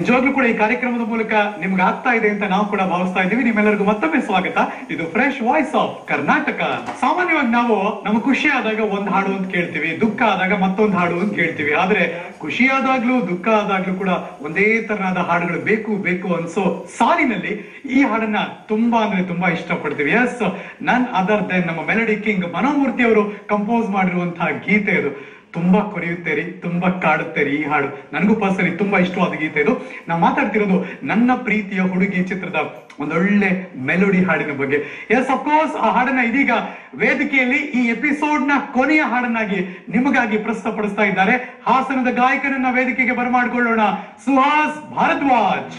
ನಿಜವಾಗ್ಲೂ ಕೂಡ ಈ ಕಾರ್ಯಕ್ರಮದ ಮೂಲಕ ನಿಮ್ಗೆ ಆಗ್ತಾ ಇದೆ ಅಂತ ನಾವು ಕೂಡ ಭಾವಿಸ್ತಾ ಇದ್ದೀವಿ ನಿಮ್ಮೆಲ್ಲರಿಗೂ ಮತ್ತೊಮ್ಮೆ ಸ್ವಾಗತ ಇದು ಫ್ರೆಶ್ ವಾಯ್ಸ್ ಆಫ್ ಕರ್ನಾಟಕ ಸಾಮಾನ್ಯವಾಗಿ ನಾವು ನಮ್ಗೆ ಖುಷಿ ಆದಾಗ ಒಂದ್ ಹಾಡು ಅಂತ ಕೇಳ್ತೀವಿ ದುಃಖ ಆದಾಗ ಮತ್ತೊಂದು ಹಾಡು ಅಂತ ಕೇಳ್ತೀವಿ ಆದ್ರೆ ಖುಷಿ ಆದಾಗ್ಲೂ ದುಃಖ ಆದಾಗ್ಲೂ ಕೂಡ ಒಂದೇ ತರನಾದ ಹಾಡುಗಳು ಬೇಕು ಬೇಕು ಅನ್ಸೋ ಸಾಲಿನಲ್ಲಿ ಈ ಹಾಡನ್ನ ತುಂಬಾ ಅಂದ್ರೆ ತುಂಬಾ ಇಷ್ಟಪಡ್ತೀವಿ ಎಸ್ ನನ್ ಅದರ್ ದೆನ್ ನಮ್ಮ ಮೆಲಡಿ ಕಿಂಗ್ ಮನೋಮೂರ್ತಿ ಅವರು ಕಂಪೋಸ್ ಮಾಡಿರುವಂತಹ ಗೀತೆ ಇದು ತುಂಬಾ ಕೊರೆಯುತ್ತೇರಿ ತುಂಬಾ ಕಾಡುತ್ತೇರಿ ಈ ಹಾಡು ನನಗೂ ಪರ್ಸನಲಿ ತುಂಬಾ ಇಷ್ಟವಾದ ಗೀತೆ ಇದು ನಾವು ಮಾತಾಡ್ತಿರೋದು ನನ್ನ ಪ್ರೀತಿಯ ಹುಡುಗಿ ಚಿತ್ರದ ಒಂದೊಳ್ಳೆ ಮೆಲೋಡಿ ಹಾಡಿನ ಬಗ್ಗೆ ಎಸ್ ಅಫ್ಕೋರ್ಸ್ ಆ ಹಾಡನ್ನ ಇದೀಗ ವೇದಿಕೆಯಲ್ಲಿ ಈ ಎಪಿಸೋಡ್ ನ ಕೊನೆಯ ಹಾಡನ್ನಾಗಿ ನಿಮಗಾಗಿ ಪ್ರಸ್ತುತಪಡಿಸ್ತಾ ಇದ್ದಾರೆ ಹಾಸನದ ಗಾಯಕನನ್ನ ವೇದಿಕೆಗೆ ಬರಮಾಡಿಕೊಳ್ಳೋಣ ಸುಹಾಸ್ ಭಾರದ್ವಾಜ್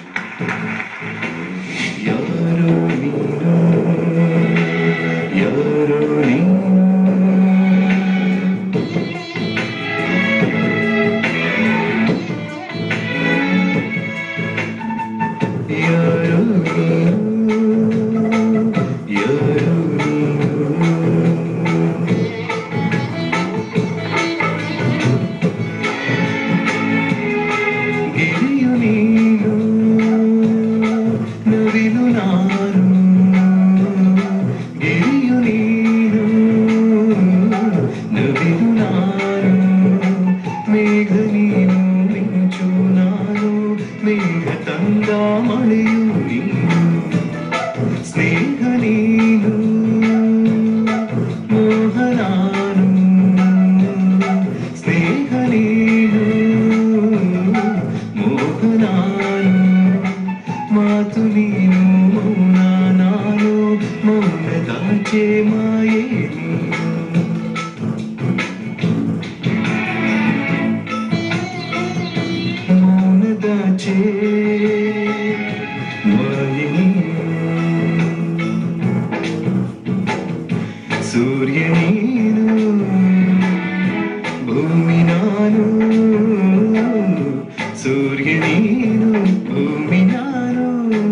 ಯಾರೋ ನೀನು ಯಾರೋ ನೀನು ಯಾರೋ ನೀನು ಯಾರೋ ನೀನು ಗಿರಿಯು ನೀನು ನವಿಲು ನಾನು ಗಿರಿಯು ನೀನು ನವಿಲು ನಾನು ಮೇಘ ನೀನು ಮಿಂಚು ನಾನು ಮೇಘ ತಂದ ಮಳೆಯು ನೀನು ಸ್ನೇಹ ನೀನು ಮೋಹ ನಾನು ಸ್ನೇಹ ನೀನು ಮೋಹ ನಾನು ಮಾತು ನೀನು ಮೌನ ನಾನು ಮೌನದಾಚೆ ಮಾಯೆ ನೀನು ಮೌನದಾಚೆ ಮಾಯೆ ನೀನು ಸೂರ್ಯ ನೀನು ಭೂಮಿ ನಾನು ಸೂರ್ಯ ನೀನು ಭೂಮಿ ನಾನು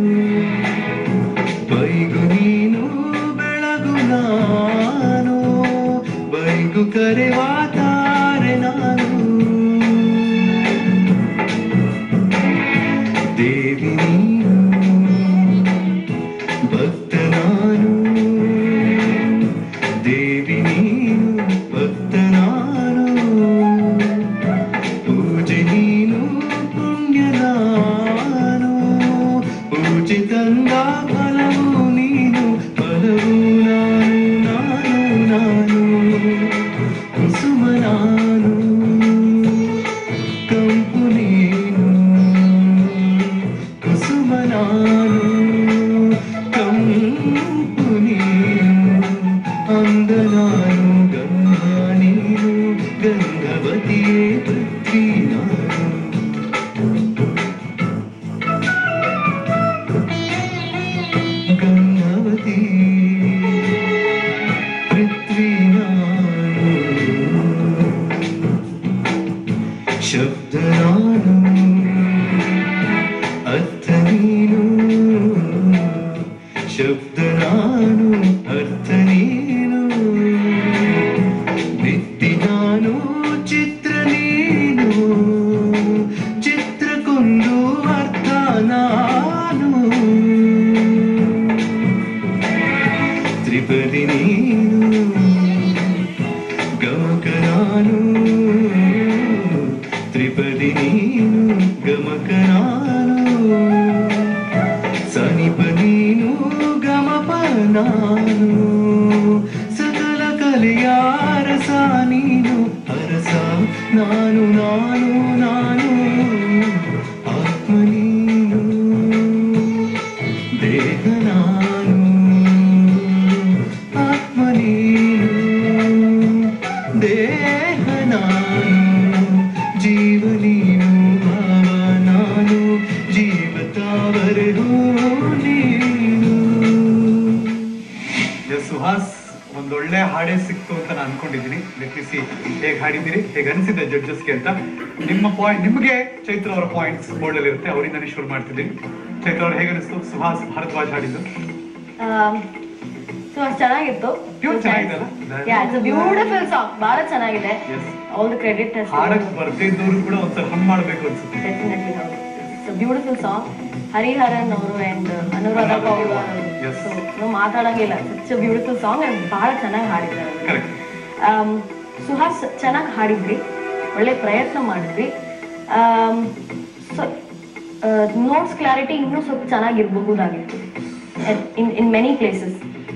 ಬೈಗು ನೀನು ಬೆಳಗು ನಾನು ಬೈಗು ಕರೆವ ತಾರೆ ನಾನು ದೇವಿ ನೀನು ಭಕ್ತ ನಾನು ದೇವಿ ನೀನು ಭಕ್ತ ನಾನು ಪೂಜೆ ನೀನು ಪುಣ್ಯ ನಾನು ಪೂಜೆ ತಂದ ಫಲವು ನೀನು ಫಲವು ನಾನು ನಾನು ನಾನು ಕುಸುಮ ನಾನು ಕಂಪು ನೀನು ಕುಸುಮ ನಾನು ಕಂಪು ನೀನು ಅಂದ ನಾನು ಗಂಗಾ ನೀನು ಗಂಗವತಿಯೇ ಪೃಥ್ವಿ ನಾನು ಗಂಗಾವತಿ ಪೃಥ್ವಿ ನಾನು ಶಬ್ದ ನಾನು ಅರ್ಥ ನೀನು ಶಬ್ದ ನಾನು ಅರ್ಥ ನೀನು ಬಿತ್ತಿ ನಾನು ಚಿತ್ರ ನೀನು ಚಿತ್ರಕ್ಕೊಂದು ಅರ್ಥ ನಾನು ತ್ರಿಪದಿ ನೀನು ಗಮಕ ನಾನು ತ್ರಿಪದಿ ನೀನು ಗಮಕ ನಾನು ಸನಿಪ ನೀನು ಗಮಪ ನಾನು ಸಕಲ ಕಲೆಯ ರಸ ನೀನು ಅರಸ ನಾನು ನಾನು ನಾನು ಆತ್ಮ ನೀನು ದೇಹ ನಾನು ಆತ್ಮ ನೀನು ದೇಹ ನಾನು ಜೀವ ನೀನು ಭಾವ ನಾನು ಜೀವ ತಾವರೆಗೂ ನೀನು ಎಸ್ ಸುಹಾಸ್ ಒಂದೊಳ್ಳೆ ಹಾಡೇ ಸಿಕ್ತು ಅಂತ ನಾನು ಅನ್ಕೊಂಡಿದ್ದೀನಿ ಲೆಕ್ಕಿಸಿ ಹೇಗೆ ಹಾಡಿದ್ದೀರಿ ಹೇಗೆ ಅನಿಸಿದೆ ಜಡ್ಜಸ್ಗೆ ಅಂತ ನಿಮ್ಮ ಪಾಯಿಂಟ್ ನಿಮಗೆ ಚೈತ್ರ ಅವರ ಪಾಯಿಂಟ್ಸ್ ಬೋರ್ಡ್ ಅಲ್ಲಿ ಇರುತ್ತೆ ಅವರಿಂದಾನೇ ಶುರು ಮಾಡ್ತಿದ್ದೀನಿ ಚೈತ್ರ ಅವ್ರು ಹೇಗೆ ಅನಿಸ್ತು ಸುಹಾಸ್ ಭಾರದ್ವಾಜ್ ಹಾಡಿದ್ದು ಸೊ ಅಷ್ಟು ಚೆನ್ನಾಗಿತ್ತು Pure ಚೆನ್ನಾಗಿದೆಯಲ್ಲ? ಬ್ಯೂಟಿಫುಲ್ ಸಾಂಗ್ ಬಹಳ ಚೆನ್ನಾಗಿದೆ Yes. ಆಲ್ ದ ಕ್ರೆಡಿಟ್ ಹಾಡಕ್ ಬರ್ದೇ ಇದ್ದವರು ಕೂಡ ಒಂದ್ಸಲ ಹಮ್ ಮಾಡ್ಬೇಕು ಅನ್ಸುತ್ತೆ ಡೆಫಿನೆಟ್ಲಿ ಹೌದು ಇಟ್ಸ್ ಬ್ಯೂಟಿಫುಲ್ ಸಾಂಗ್ ಹರಿಹರನ್ ಅವರು and Anuradha Paudwal Yes. So ಮಾತಾಡಂಗಿಲ್ಲ ಸಚ್ ಬ್ಯೂಟಿಫುಲ್ ಸಾಂಗ್ ಅಂಡ್ ಬಹಳ ಚೆನ್ನಾಗಿ ಹಾಡಿದ್ದಾರೆ ಕರೆಕ್ಟ್ ಆಮ್, ಸುಹಾಸ್ ಚೆನ್ನಾಗಿ ಹಾಡಿದ್ರಿ ಒಳ್ಳೆ ಪ್ರಯತ್ನ ಮಾಡಿದ್ರಿ ನೋಟ್ಸ್ ಕ್ಲಾರಿಟಿ ಇನ್ನೂ ಸ್ವಲ್ಪ ಚೆನ್ನಾಗಿರಬಹುದಾಗಿತ್ತು ಇನ್ ಇನ್ ಮೆನಿ ಪ್ಲೇಸಸ್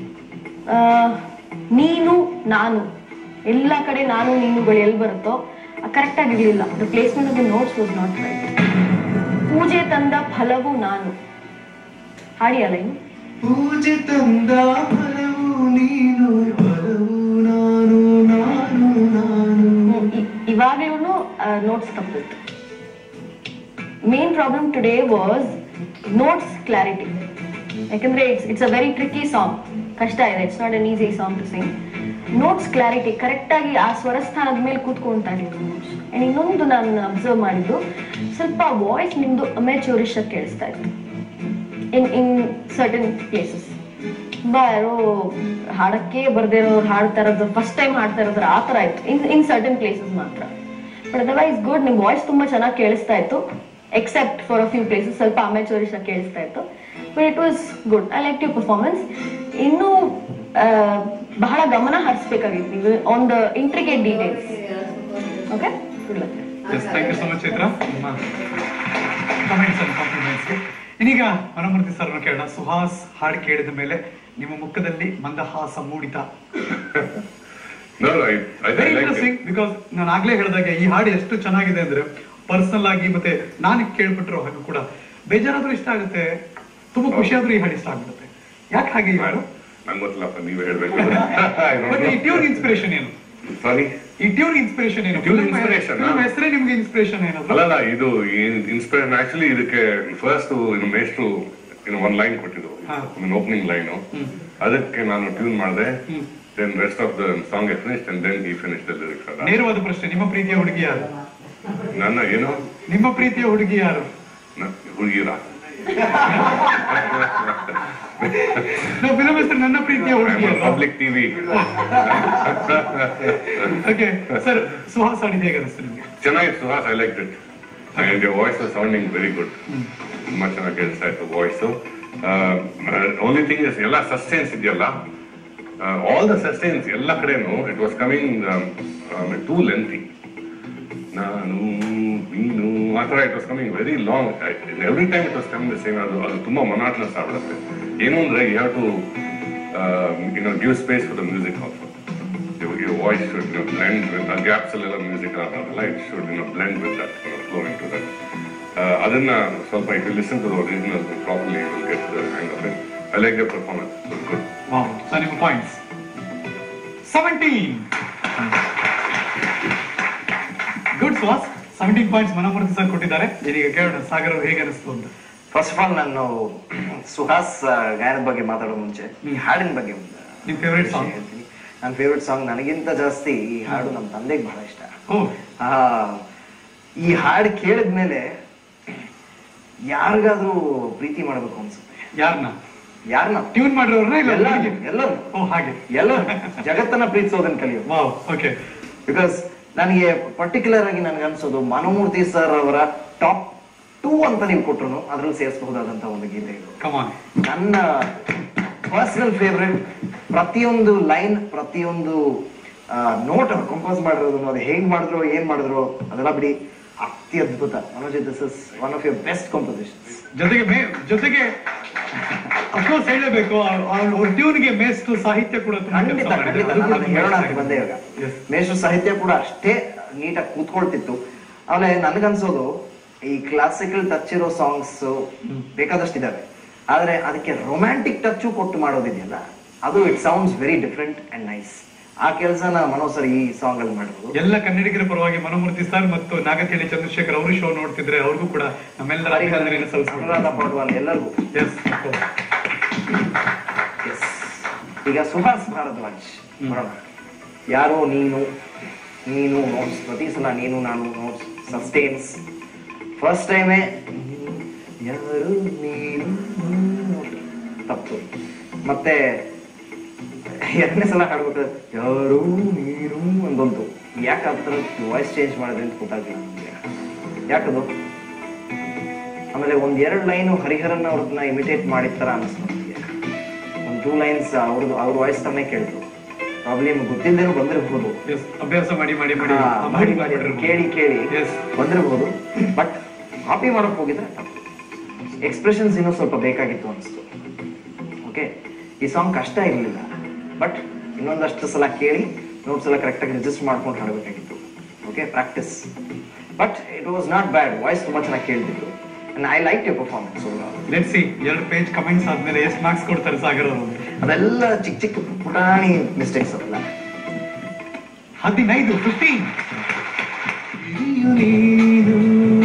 ನೀನು ನಾನು ಎಲ್ಲ ಕಡೆ ನಾನು ನೀನುಗಳು ಎಲ್ಲಿ ಬರುತ್ತೋ ಕರೆಕ್ಟ್ ಆಗಿರ್ಲಿಲ್ಲ the placement of the notes was not right ಪೂಜೆ ತಂದ ಫಲವು ನಾನು ಹಾಡಿ ಅಲ್ಲ ಇನ್ನು ಪೂಜೆ ತಂದ ಫಲವು ನೀನು ಫಲವು ನಾನು ನಾನು ನಾನು ಇವಾಗ್ಲೂ ನೋಟ್ಸ್ ತಪ್ಪಿತ್ತು main problem today was notes clarity ಯಾಕಂದ್ರೆ it's it's a very tricky song ಕಷ್ಟ ಇದೆ it's not an easy song to sing notes clarity correct ಆಗಿ ಆ ಸ್ವರಸ್ಥಾನದ ಮೇಲೆ ಕೂತ್ಕೊಂತಾ ಇತ್ತು ನೋಟ್ಸ್ ಅಂಡ್ ಇನ್ನೊಂದು ನಾನು ಅಬ್ಸರ್ವ್ ಮಾಡಿದ್ದು ಸ್ವಲ್ಪ ವಾಯ್ಸ್ ನಿಮ್ದು ಅಮೆಚೂರಿಶ್ ಆಗಿ ಕೇಳಿಸ್ತಾ ಇತ್ತು ಇನ್ ಇನ್ ಸರ್ಟನ್ ಪ್ಲೇಸಸ್ ತುಂಬಾ ಯಾರೋ ಹಾಡಕ್ಕೆ ಬರ್ದೇ ಇರೋರು ಹಾಡ್ತಾ ಇರೋದು ಫಸ್ಟ್ ಟೈಮ್ ಹಾಡ್ತಾ ಇರೋದ್ರ ಆ ಥರ ಇತ್ತು ಇನ್ ಇನ್ ಸರ್ಟನ್ ಪ್ಲೇಸಸ್ ಮಾತ್ರ ಬಟ್ ಅದರ್ವೈಸ್ ಗುಡ್ ನಿಮ್ ವಾಯ್ಸ್ ತುಂಬಾ ಚೆನ್ನಾಗಿ ಕೇಳಿಸ್ತಾ ಇತ್ತು except for a few places ಸ್ವಲ್ಪ ಅಮೆಚೂರಿಶ್ ಆಗಿ ಕೇಳಿಸ್ತಾ ಇತ್ತು but it was good I like you performance ಇನ್ನೂ ಆ, ಬಹಳ ಗಮನ ಹರಿಸ್ಬೇಕಾಗಿತ್ತು ನೀವು on the intricate details okay good luck yes thank you so much Chaitra ನಿಮ್ಮ ಕಮೆಂಟ್ಸ್ ಅಂಡ್ ಕಾಂಪ್ಲಿಮೆಂಟ್ಸ್ಗೆ ಇನ್ನೀಗ ಮನಮೂರ್ತಿ ಸರ್ ಕೇಳೋಣ ಸುಹಾಸ್ ಹಾಡು ಕೇಳಿದ ಮೇಲೆ ನಿಮ್ಮ ಮುಖದಲ್ಲಿ ಮಂದಹಾಸ ಮೂಡಿತ No, no, I, I, I very like interesting it. Because ನಾನು ಆಗ್ಲೇ ಹೇಳಿದಾಗೆ ಈ ಹಾಡು ಎಷ್ಟು ಚೆನ್ನಾಗಿದೆ ಅಂದ್ರೆ ಪರ್ಸನಲ್ ಆಗಿ ಮತ್ತೆ ನಾನು ಕೇಳ್ಬಿಟ್ಟಿರೋ ಹಾಗೆ ಕೂಡ ಬೇಜಾರಾದ್ರೂ ಇಷ್ಟ ಆಗುತ್ತೆ ತುಂಬಾ ಖುಷಿ ಆದ್ರೂ ಈ ಹಾಡು ಇಷ್ಟ ಆಗ್ಬಿಡುತ್ತೆ ಯಾಕೆ ಹಾಗೆ ಈ ಹಾಡು ನಂಗೆ ಗೊತ್ತಿಲ್ಲಪ್ಪ ನೀವೇ ಹೇಳ್ಬೇಕು ಬಟ್ ಈ ಟ್ಯೂನ್ ಇನ್ಸ್ಪಿರೇಷನ್ ಏನು ಸಾರಿ ಈ ಟ್ಯೂನ್ ಇನ್ಸ್ಪಿರೇಷನ್ ಏನು Tune inspiration, Film ಆ? ಹೆಸರೇ ನಿಮ್ಗೆ ಇನ್ಸ್ಪಿರೇಷನ್ ಏನಾದ್ರು ಅಲ್ಲಲ್ಲ ಇದು ಇನ್ಸ್ಪಿರೇಷನ್ ಆಕ್ಚುಲಿ ಇದಕ್ಕೆ ಫಸ್ಟ್ ಇನ್ನು ಮೇಷ್ಟ್ರು ಇನ್ನು ಒಂದ್ ಲೈನ್ ಕೊಟ್ಟಿದ್ರು ಹಾ. ಓಪನಿಂಗ್ ಲೈನ್ ಅದಕ್ಕೆ ನಾನು ಟ್ಯೂನ್ ಮಾಡಿದೆ then rest of the song finish and then ಈ ಫಿನಿಶ್ ದ ಲಿರಿಕ್ಸ್ ಅದ ನೇರವಾದ ಪ್ರಶ್ನೆ ನಿಮ್ಮ ಪ್ರೀತಿಯ ಹುಡುಗಿ ಯಾರು ನನ್ನ ಏನು ನಿಮ್ಮ ಪ್ರೀತಿಯ ಹುಡುಗಿ ಯಾರು ನ- ಹುಡುಗಿರ ಫಿಲಮ್ ಹೆಸರು ನನ್ನ ಪ್ರೀತಿಯ ಹುಡುಗಿ public TV okay sir Suhas ಹಾಡಿದ ಹೇಗೆ ಅನಿಸ್ತು ನಿಮ್ಗೆ ಚೆನ್ನಾಗಿತ್ತು Suhas I like it and your voice sounding very good ತುಂಬಾ ಚೆನ್ನಾಗಿ ಕೇಳಿಸ್ತಾ ಇತ್ತು ವಾಯ್ಸ್ ಓನ್ಲಿ ಥಿಂಗ್ ಇಸ್ ಎಲ್ಲ ಸಸ್ಟೇನ್ಸ್ ಇದೆಯಲ್ಲ ಆಲ್ ದ ಸಸ್ಟೇನ್ಸ್ ಎಲ್ಲ ಕಡೆನೂ it was coming too lengthy ನಾನು ನೀನು ಆ ಥರ it was coming very long every time it was coming the same ಅದು ಅದು ತುಂಬಾ ಮೊನಾಟ್ನಸ್ ಆಗ್ಬಿಡುತ್ತೆ ಏನು ಅಂದ್ರೆ you have to you know give space for the music also your, your voice should you know, blend with the gaps a little music ಆಗಲ್ಲ it should you know blend with that you know, flow into that uh, ಅದನ್ನ ಸ್ವಲ್ಪ if you listen to the original properly you will get the hang of it I like the performance it was good wow sir ನಿಮ್ಮ points seventeen good Suhas seventeen points Manomurthy sir ಕೊಟ್ಟಿದ್ದಾರೆ ಇದೀಗ ಕೇಳೋಣ ಸಾಗರ್ ಅವ್ರು ಹೇಗೆ ಅನಿಸ್ತು ಅಂತ ಫಸ್ಟ್ ಆಫ್ ಆಲ್ ನಾನು ಸುಹಾಸ್ ಆ, ಗಾಯನದ ಬಗ್ಗೆ ಮಾತಾಡೋ ಮುಂಚೆ ಈ ಹಾಡಿನ ಬಗ್ಗೆ ಒಂದು ನಿಮ್ favorite song? ವಿಷಯ ಹೇಳ್ತೀನಿ ನನ್ನ ಫೇವ್ರೆಟ್ ಸಾಂಗ್ ನನಗಿಂತ ಜಾಸ್ತಿ ಈ ಹಾಡು ನಮ್ಮ ತಂದೆಗೆ ಬಹಳ ಇಷ್ಟ ಓ ಆ, ಈ ಹಾಡು ಕೇಳಿದ್ಮೇಲೆ ಯಾರಿಗಾದ್ರೂ ಪ್ರೀತಿ ಮಾಡ್ಬೇಕು ಅನ್ಸುತ್ತೆ ಯಾರನ್ನ ಯಾರನ್ನ ಟ್ಯೂನ್ ಮಾಡಿರೋರ್ನ ಇಲ್ಲ ಎಲ್ಲ ಹುಡುಗಿ? ಎಲ್ಲರೂ ಓ ಹಾಗೆ ಎಲ್ಲರೂ ಜಗತ್ತನ್ನ ಪ್ರೀತಿಸೋದನ್ನ ಕಲಿಯೋದು ವಾವ್ ಓಕೆ ಬಿಕಾಸ್ ನನಗೆ ಪರ್ಟಿಕ್ಯುಲರ್ ಆಗಿ ನನಗೆ ಅನ್ಸೋದು ಮನೋಮೂರ್ತಿ ಸರ್ ಅವರ ಟಾಪ್ ಟೂ ಅಂತ ನೀವು ಕೊಟ್ರು ಅದ್ರಲ್ಲಿ ಸೇರಿಸಬಹುದಾದಂತ ಒಂದು ಗೀತೆ ಇದು ಕಮಾನ್ ನನ್ನ ಪರ್ಸನಲ್ ಫೇವ್ರೆಟ್ ಪ್ರತಿಯೊಂದು ಲೈನ್ ಪ್ರತಿಯೊಂದು ನೋಟ್ ಅವ್ರು ಕಂಪೋಸ್ ಮಾಡಿರೋದು ಅದು ಹೇಗ್ ಮಾಡಿದ್ರು ಏನ್ ಮಾಡಿದ್ರು ಅದೆಲ್ಲ ಬಿಡಿ ಅತ್ಯದ್ಭುತ Manoj this is one of your best compositions ಜೊತೆಗೆ ಮೇ ಜೊತೆಗೆ ಅಫ್ಕೋರ್ಸ್ ಹೇಳಬೇಕು ಅವ್ರ ಟ್ಯೂನ್ಗೆ ಮೇಸ್ಟ್ ಸಾಹಿತ್ಯ ಕೂಡ ತುಂಬಾ ಖಂಡಿತ ಕೆಲಸ ಮಾಡಿದೆ. ಖಂಡಿತ ಅದು ಕೂಡ ನಾನು ತುಂಬಾ ಹೇಳೋಣ ಇಷ್ಟ ಅಂತ ಆಗಿದೆ. ಬಂದೆ ಇವಾಗ Yes. ಮೇಷ್ಟ್ರ ಸಾಹಿತ್ಯ ಕೂಡ ಅಷ್ಟೇ ನೀಟಾಗಿ ಕೂತ್ಕೊಳ್ತಿತ್ತು ಆಮೇಲೆ ನನ್ಗನ್ಸೋದು ಈ ಕ್ಲಾಸಿಕಲ್ ಟಚ್ ಇರೋ ಸಾಂಗ್ಸ್ ಬೇಕಾದಷ್ಟಿದಾವೆ ಆದ್ರೆ ಅದಕ್ಕೆ ರೊಮ್ಯಾಂಟಿಕ್ ಟಚ್ ಕೊಟ್ಟು ಮಾಡೋದಿದೆಯಲ್ಲ ಅದು it sounds very different and nice ಆ ಕೆಲಸನ ಮನೋಜ್ ಸರ್ ಈ ಸಾಂಗ್ ಅಲ್ಲಿ ಮಾಡಿರೋದು ಎಲ್ಲ ಕನ್ನಡಿಗರ ಪರವಾಗಿ ಮನೋಮೂರ್ತಿ ಸರ್ ಮತ್ತು ನಾಗತಿಯಲ್ಲಿ ಚಂದ್ರಶೇಖರ್ ಅವರು ಶೋ ನೋಡ್ತಿದ್ರೆ ಅವ್ರಿಗೂ ಕೂಡ ನಮ್ಮೆಲ್ಲರ ಅಭಿನಂದನೆಯನ್ನು ಅನುರಾಧ ಸಲ್ಲಿಸ್ತಾರೆ ಪೌಡ್ವಾಲ್ ಎಲ್ಲರಿಗೂ ಎಸ್ Yes. ಈಗ ಸುಹಾಸ್ ಭಾರದ್ವಾಜ್ ಬರೋಣ ಯಾರೋ ನೀನು ನೀನು ನೋಟ್ಸ್ ಪ್ರತಿ ಸಲ ನೀನು ನಾನು ನೋಟ್ಸ್ ಸಸ್ಟೇನ್ಸ್ ಫಸ್ಟ್ ಟೈಮೇ ಯಾರು ನೀನು ತಪ್ಪು ಮತ್ತೆ ಎರಡನೇ ಸಲ ಹಾಡ್ಬೇಕು ಯಾರು ನೀನು ಅಂದೊಂದು ಯಾಕೆ ಆ ಥರ ವಾಯ್ಸ್ ಚೇಂಜ್ ಮಾಡಿದ್ರೆ ಅಂತ ಗೊತ್ತಾಗ್ಲಿಲ್ಲ ನನಗೆ ಯಾಕದು ಆಮೇಲೆ ಒಂದ್ ಎರಡು ಲೈನ್ ಹರಿಹರನ್ ಅವ್ರನ್ನ ಇಮಿಟೇಟ್ ಮಾಡಿದ ಥರ ಅನಿಸ್ತು ನನಗೆ ಒಂದು ಟೂ ಲೈನ್ಸ್ ಅವ್ರದ್ದು ಅವ್ರ ವಾಯ್ಸ್ ತಮ್ಮೇ ಕೇಳಿದ್ರು ಪ್ರಾಬ್ಲಿ ನಿಮ್ಗೆ ಗೊತ್ತಿದ್ದೇನೂ ಬಂದಿರಬಹುದು ಎಸ್ ಅಭ್ಯಾಸ ಮಾಡಿ ಮಾಡಿ ಮಾಡಿ ಹಾ, ಆ ಮಾಡಿ ಮಾಡಿ ಮಾಡಿ ಕೇಳಿ ಕೇಳಿ Yes. ಬಂದಿರಬಹುದು ಬಟ್ ಕಾಪಿ ಮಾಡಕ್ ಹೋಗಿದ್ರೆ ಎಕ್ಸ್ಪ್ರೆಷನ್ಸ್ ಇನ್ನೂ ಸ್ವಲ್ಪ ಬೇಕಾಗಿತ್ತು ಅನಿಸ್ತು ಓಕೆ ಈ ಸಾಂಗ್ ಕಷ್ಟ ಇರಲಿಲ್ಲ ಬಟ್ ಇನ್ನೊಂದಷ್ಟು ಸಲ ಕೇಳಿ ನೋಟ್ಸ್ ಎಲ್ಲ ಕರೆಕ್ಟಾಗಿ ರಿಜಿಸ್ಟರ್ ಮಾಡ್ಕೊಂಡು ಹಾಡಬೇಕಾಗಿತ್ತು okay practice but it was not bad voice ತುಂಬಾ ಚೆನ್ನಾಗಿ ಕೇಳ್ತಿತ್ತು and I like your performance let see ಎರಡು ಪೇಜ್ ಕಮೆಂಟ್ಸ್ ಆದ್ಮೇಲೆ ಎಷ್ಟು ಮಾರ್ಕ್ಸ್ ಕೊಡ್ತಾರೆ ಸಾಗರ್ ಅವರು ಅದೆಲ್ಲ ಚಿಕ್ಕ ಚಿಕ್ಕ ಪುಟಾಣಿ ಮಿಸ್ಟೇಕ್ಸ್ ಅವೆಲ್ಲ ಹದಿನೈದು ಫಿಫ್ಟೀನ್ ಹಿರಿಯು ನೀನು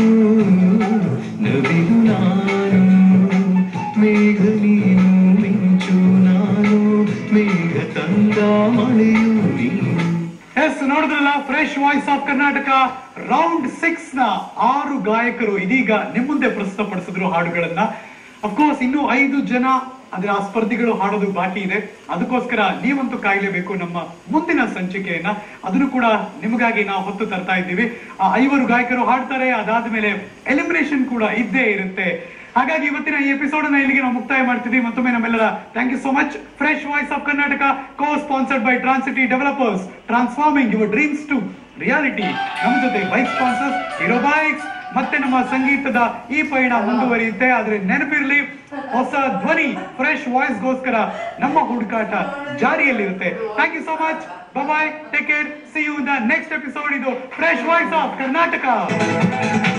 ನವಿಲು ನಾನು ಮೇಘ ನೀನು ಮಿಂಚು ನಾನು ಮೇಘ ತಂದ ಮಳೆಯು ನೀನು ಎಸ್ ನೋಡಿದ್ರಲ್ಲ fresh voice of Karnataka round six ನ ಆರು ಗಾಯಕರು ಇದೀಗ ನಿಮ್ಮ ಮುಂದೆ ಪ್ರಸ್ತುತಪಡಿಸಿದ್ರು ಹಾಡುಗಳನ್ನ ಅಫ್ಕೋರ್ಸ್ ಇನ್ನು ಐದು ಜನ ಅಂದ್ರೆ ಆ ಸ್ಪರ್ಧಿಗಳು ಹಾಡೋದು ಬಾಕಿ ಇದೆ ಅದಕ್ಕೋಸ್ಕರ ನೀವಂತೂ ಕಾಯ್ಲೇಬೇಕು ನಮ್ಮ ಮುಂದಿನ ಸಂಚಿಕೆಯನ್ನ ಅದನ್ನು ಕೂಡ ನಿಮಗಾಗಿ ನಾವು ಹೊತ್ತು ತರ್ತಾ ಇದ್ದೀವಿ ಆ ಐವರು ಗಾಯಕರು ಹಾಡ್ತಾರೆ ಅದಾದ್ಮೇಲೆ ಎಲಿಮಿನೇಷನ್ ಕೂಡ ಇದ್ದೇ ಇರುತ್ತೆ ಹಾಗಾಗಿ ಇವತ್ತಿನ ಈ ಎಪಿಸೋಡ್ ಅನ್ನ ಇಲ್ಲಿಗೆ ನಾವು ಮುಕ್ತಾಯ ಮಾಡ್ತಿದ್ವಿ ಮತ್ತೊಮ್ಮೆ ನಮ್ಮೆಲ್ಲರ thank you so much fresh voice of Karnataka co sponsored by Transity developers transforming your dreams to reality ನಮ್ಮ ಜೊತೆ ಬೈಕ್ ಸ್ಪಾನ್ಸರ್ಸ್ ಹೀರೋ ಬೈಕ್ಸ್ ಮತ್ತೆ ನಮ್ಮ ಸಂಗೀತದ ಈ ಪಯಣ ಮುಂದುವರಿಯುತ್ತೆ ಆದ್ರೆ ನೆನಪಿರ್ಲಿ ಹೊಸ ಧ್ವನಿ ಫ್ರೆಶ್ ವಾಯ್ಸ್ ಗೋಸ್ಕರ ನಮ್ಮ ಹುಡುಕಾಟ ಜಾರಿಯಲ್ಲಿರುತ್ತೆ thank you so much bye take care see you the next episode ಇದು ಫ್ರೆಶ್ ವಾಯ್ಸ್ ಆಫ್ ಕರ್ನಾಟಕ